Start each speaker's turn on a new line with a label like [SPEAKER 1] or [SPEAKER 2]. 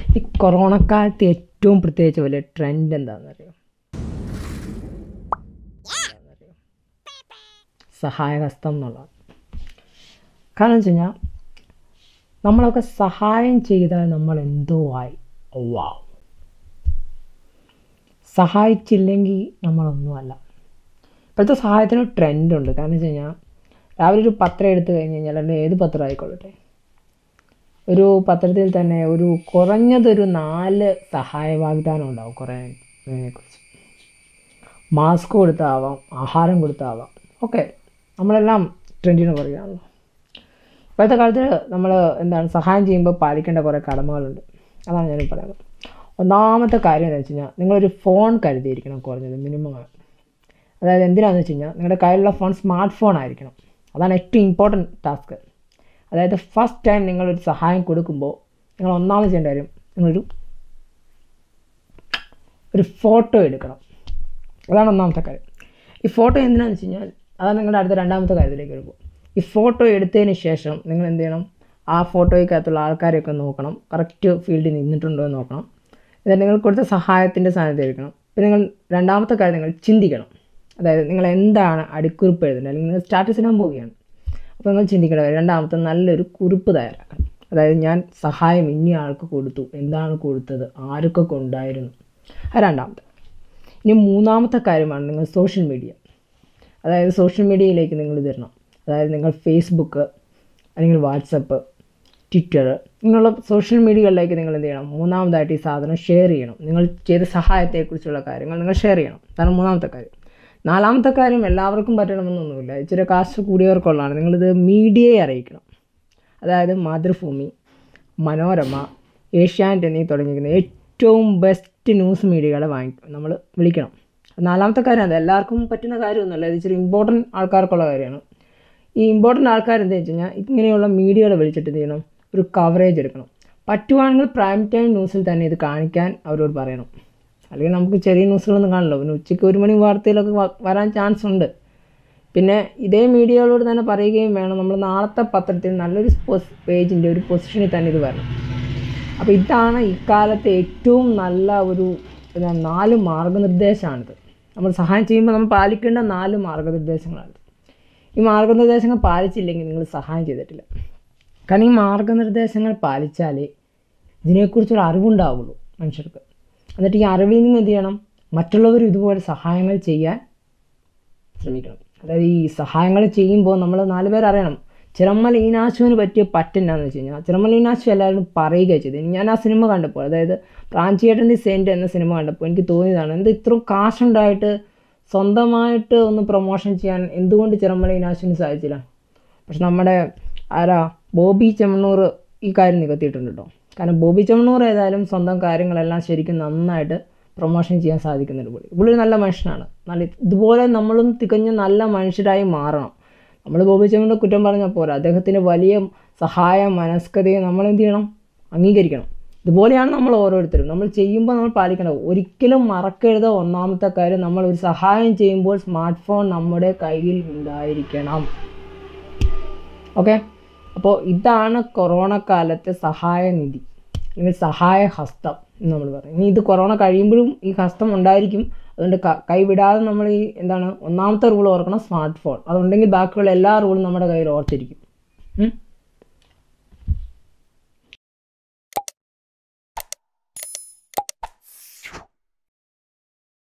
[SPEAKER 1] ഈ കൊറോണക്കാലത്ത് ഏറ്റവും പ്രത്യേകിച്ച് വലിയ ട്രെൻഡ് എന്താണെന്നറിയോ എന്താണെന്നറിയോ? സഹായഹസ്തം എന്നുള്ളതാണ് കാരണം വെച്ച് കഴിഞ്ഞാൽ നമ്മളൊക്കെ സഹായം ചെയ്താൽ നമ്മൾ എന്തോ ആയി വാ സഹായിച്ചില്ലെങ്കിൽ നമ്മളൊന്നുമല്ല ഇപ്പോഴത്തെ സഹായത്തിന് ട്രെൻഡ് ഉണ്ട് കാരണം വെച്ച് കഴിഞ്ഞാൽ രാവിലെ ഒരു പത്രം എടുത്തു കഴിഞ്ഞ് കഴിഞ്ഞാൽ അല്ലെങ്കിൽ ഏത് പത്രം ആയിക്കൊള്ളട്ടെ ഒരു പത്രത്തിൽ തന്നെ ഒരു കുറഞ്ഞതൊരു നാല് സഹായ വാഗ്ദാനം ഉണ്ടാവും കുറേ ഇതിനെക്കുറിച്ച് മാസ്ക് കൊടുത്താവാം ആഹാരം കൊടുത്താവാം ഓക്കെ നമ്മളെല്ലാം ട്രെൻഡിന് പറയുകയാണല്ലോ ഇപ്പോഴത്തെ കാലത്ത് നമ്മൾ എന്താണ് സഹായം ചെയ്യുമ്പോൾ പാലിക്കേണ്ട കുറേ കടമകളുണ്ട് അതാണ് ഞാൻ പറയുന്നത് ഒന്നാമത്തെ കാര്യം എന്ന് വെച്ച് കഴിഞ്ഞാൽ നിങ്ങളൊരു ഫോൺ കരുതിയിരിക്കണം കുറഞ്ഞത് മിനിമം അതായത് എന്തിനാണെന്ന് വെച്ച് കഴിഞ്ഞാൽ നിങ്ങളുടെ കയ്യിലുള്ള ഫോൺ സ്മാർട്ട് ഫോൺ ആയിരിക്കണം അതാണ് ഏറ്റവും ഇമ്പോർട്ടൻറ്റ് ടാസ്ക് അതായത് ഫസ്റ്റ് ടൈം നിങ്ങളൊരു സഹായം കൊടുക്കുമ്പോൾ നിങ്ങൾ ഒന്നാമത് ചെയ്യേണ്ട കാര്യം നിങ്ങളൊരു ഒരു ഫോട്ടോ എടുക്കണം അതാണ് ഒന്നാമത്തെ കാര്യം ഈ ഫോട്ടോ എന്തിനാണെന്ന് വെച്ച് കഴിഞ്ഞാൽ അതാണ് നിങ്ങളുടെ അടുത്ത രണ്ടാമത്തെ കാര്യത്തിലേക്ക് വരുമ്പോൾ ഈ ഫോട്ടോ എടുത്തതിന് ശേഷം നിങ്ങൾ എന്ത് ചെയ്യണം ആ ഫോട്ടോയ്ക്കകത്തുള്ള ആൾക്കാരെയൊക്കെ നോക്കണം കറക്റ്റ് ഫീൽഡിൽ നിന്നിട്ടുണ്ടോ എന്ന് നോക്കണം എന്നിട്ട് നിങ്ങൾ കൊടുത്ത സഹായത്തിൻ്റെ സ്ഥാനത്ത് എടുക്കണം പിന്നെ നിങ്ങൾ രണ്ടാമത്തെ കാര്യം നിങ്ങൾ ചിന്തിക്കണം അതായത് നിങ്ങൾ എന്താണ് അടിക്കുറിപ്പ് എഴുതുന്നത് അല്ലെങ്കിൽ നിങ്ങൾ സ്റ്റാറ്റസ് ഇടാൻ പോവുകയാണ് അപ്പോൾ നിങ്ങൾ ചിന്തിക്കേണ്ട കാര്യം രണ്ടാമത്തെ നല്ലൊരു കുറിപ്പ് തയ്യാറാക്കണം അതായത് ഞാൻ സഹായം ഇനി ആൾക്ക് കൊടുത്തു എന്താണ് കൊടുത്തത് ആരൊക്കെ കൊണ്ടായിരുന്നു അത് രണ്ടാമത്തെ ഇനി മൂന്നാമത്തെ കാര്യമാണ് നിങ്ങൾ സോഷ്യൽ മീഡിയ അതായത് സോഷ്യൽ മീഡിയയിലേക്ക് നിങ്ങൾ തരണം അതായത് നിങ്ങൾ ഫേസ്ബുക്ക് അല്ലെങ്കിൽ വാട്സപ്പ് ട്വിറ്റർ ഇങ്ങനെയുള്ള സോഷ്യൽ മീഡിയകളിലേക്ക് നിങ്ങൾ എന്ത് ചെയ്യണം മൂന്നാമതായിട്ട് ഈ സാധനം ഷെയർ ചെയ്യണം നിങ്ങൾ ചെയ്ത സഹായത്തെക്കുറിച്ചുള്ള കാര്യങ്ങൾ നിങ്ങൾ ഷെയർ ചെയ്യണം അതാണ് മൂന്നാമത്തെ കാര്യം നാലാമത്തെ കാര്യം എല്ലാവർക്കും പറ്റണമെന്നൊന്നുമില്ല ഇച്ചിരി കാശ് കൂടിയവർക്കുള്ളതാണ് നിങ്ങളിത് മീഡിയയെ അറിയിക്കണം അതായത് മാതൃഭൂമി മനോരമ ഏഷ്യാനെറ്റ് എന്നീ തുടങ്ങിയിരിക്കുന്ന ഏറ്റവും ബെസ്റ്റ് ന്യൂസ് മീഡിയകളെ വാങ്ങി നമ്മൾ വിളിക്കണം നാലാമത്തെ കാര്യം അത് എല്ലാവർക്കും പറ്റുന്ന കാര്യമൊന്നുമല്ല ഇത് ഇച്ചിരി ഇമ്പോർട്ടൻറ്റ് ആൾക്കാർക്കുള്ള കാര്യമാണ് ഈ ഇമ്പോർട്ടൻ്റ് ആൾക്കാർ എന്താ വെച്ച് കഴിഞ്ഞാൽ ഇങ്ങനെയുള്ള മീഡിയകളെ വിളിച്ചിട്ട് എന്ത് ചെയ്യണം ഒരു കവറേജ് എടുക്കണം പറ്റുവാണെങ്കിൽ പ്രൈം ടൈം ന്യൂസിൽ തന്നെ ഇത് കാണിക്കാൻ അവരോട് പറയണം അല്ലെങ്കിൽ നമുക്ക് ചെറിയ ന്യൂസുകളൊന്നും കാണില്ല പിന്നെ ഉച്ചയ്ക്ക് ഒരു മണി വാർത്തയിലൊക്കെ വ- വരാൻ ചാൻസ് ഉണ്ട് പിന്നെ ഇതേ മീഡിയകളോട് തന്നെ പറയുകയും വേണം നമ്മൾ നാളത്തെ പത്രത്തിൽ നല്ലൊരു പേജിൻ്റെ ഒരു പൊസിഷനിൽ തന്നെ ഇത് വരണം അപ്പോൾ ഇതാണ് ഇക്കാലത്തെ ഏറ്റവും നല്ല ഒരു എന്താ, നാല് മാർഗനിർദ്ദേശമാണിത് നമ്മൾ സഹായം ചെയ്യുമ്പോൾ നമ്മൾ പാലിക്കേണ്ട നാല് മാർഗനിർദ്ദേശങ്ങളാണിത് ഈ മാർഗനിർദ്ദേശങ്ങൾ പാലിച്ചില്ലെങ്കിൽ നിങ്ങൾ സഹായം ചെയ്തിട്ടില്ല കാരണം ഈ മാർഗനിർദ്ദേശങ്ങൾ പാലിച്ചാലേ ഇതിനെക്കുറിച്ചൊരു അറിവുണ്ടാവുള്ളൂ മനുഷ്യർക്ക് എന്നിട്ട് ഈ അറിവിൽ നിന്ന് എന്ത് ചെയ്യണം മറ്റുള്ളവർ ഇതുപോലെ സഹായങ്ങൾ ചെയ്യാൻ ശ്രമിക്കണം അതായത് ഈ സഹായങ്ങൾ ചെയ്യുമ്പോൾ നമ്മൾ നാല് പേർ അറിയണം ചിറമ്മൽ ഈനാശുവിന് പറ്റിയ പറ്റെന്നാന്ന് വെച്ച് കഴിഞ്ഞാൽ ചിറമ്മൽ ഈനാശു എല്ലാവരും പറയുക ചെയ്തത് ഞാൻ ആ സിനിമ കണ്ടപ്പോൾ അതായത് പ്രാഞ്ചിയേട്ടൻ ദി സെൻറ്റ് എന്ന സിനിമ കണ്ടപ്പോൾ എനിക്ക് തോന്നിയതാണ് എന്ത് ഇത്രയും കാശുണ്ടായിട്ട് സ്വന്തമായിട്ട് ഒന്ന് പ്രൊമോഷൻ ചെയ്യാൻ എന്തുകൊണ്ട് ചിറമ്മല ഈനാശുവിന് സാധിച്ചില്ല പക്ഷെ നമ്മുടെ ആരാ ബോബി ചെമ്മണ്ണൂർ ഈ കാര്യം നികത്തിയിട്ടുണ്ട് കേട്ടോ കാരണം ബോബി ചെമ്മണ്ണൂർ ഏതായാലും സ്വന്തം കാര്യങ്ങളെല്ലാം ശരിക്കും നന്നായിട്ട് പ്രൊമോഷൻ ചെയ്യാൻ സാധിക്കുന്നുണ്ട് പുള്ളി പുള്ളി ഒരു നല്ല മനുഷ്യനാണ് നല്ല ഇതുപോലെ നമ്മളും തികഞ്ഞ നല്ല മനുഷ്യരായി മാറണം നമ്മൾ ബോബി ചെമ്മണ്ണൂർ കുറ്റം പറഞ്ഞാൽ പോരാ അദ്ദേഹത്തിൻ്റെ വലിയ സഹായ മനസ്കതയെ നമ്മൾ എന്ത് ചെയ്യണം അംഗീകരിക്കണം ഇതുപോലെയാണ് നമ്മൾ ഓരോരുത്തരും നമ്മൾ ചെയ്യുമ്പോൾ നമ്മൾ പാലിക്കണം ഒരിക്കലും മറക്കരുത് ഒന്നാമത്തെ കാര്യം നമ്മൾ ഒരു സഹായം ചെയ്യുമ്പോൾ സ്മാർട്ട് ഫോൺ നമ്മുടെ കയ്യിൽ ഉണ്ടായിരിക്കണം ഓക്കെ അപ്പോൾ ഇതാണ് കൊറോണ കാലത്തെ സഹായനിധി അല്ലെങ്കിൽ സഹായ ഹസ്തം എന്ന് നമ്മൾ പറയും ഇനി ഇത് കൊറോണ കഴിയുമ്പോഴും ഈ ഹസ്തം ഉണ്ടായിരിക്കും അതുകൊണ്ട് ക- കൈവിടാതെ നമ്മൾ ഈ എന്താണ് ഒന്നാമത്തെ റൂൾ ഓർക്കണം സ്മാർട്ട് ഫോൺ അതുണ്ടെങ്കിൽ ബാക്കിയുള്ള എല്ലാ റൂളും നമ്മുടെ കയ്യിൽ ഓർത്തിരിക്കും ഉം.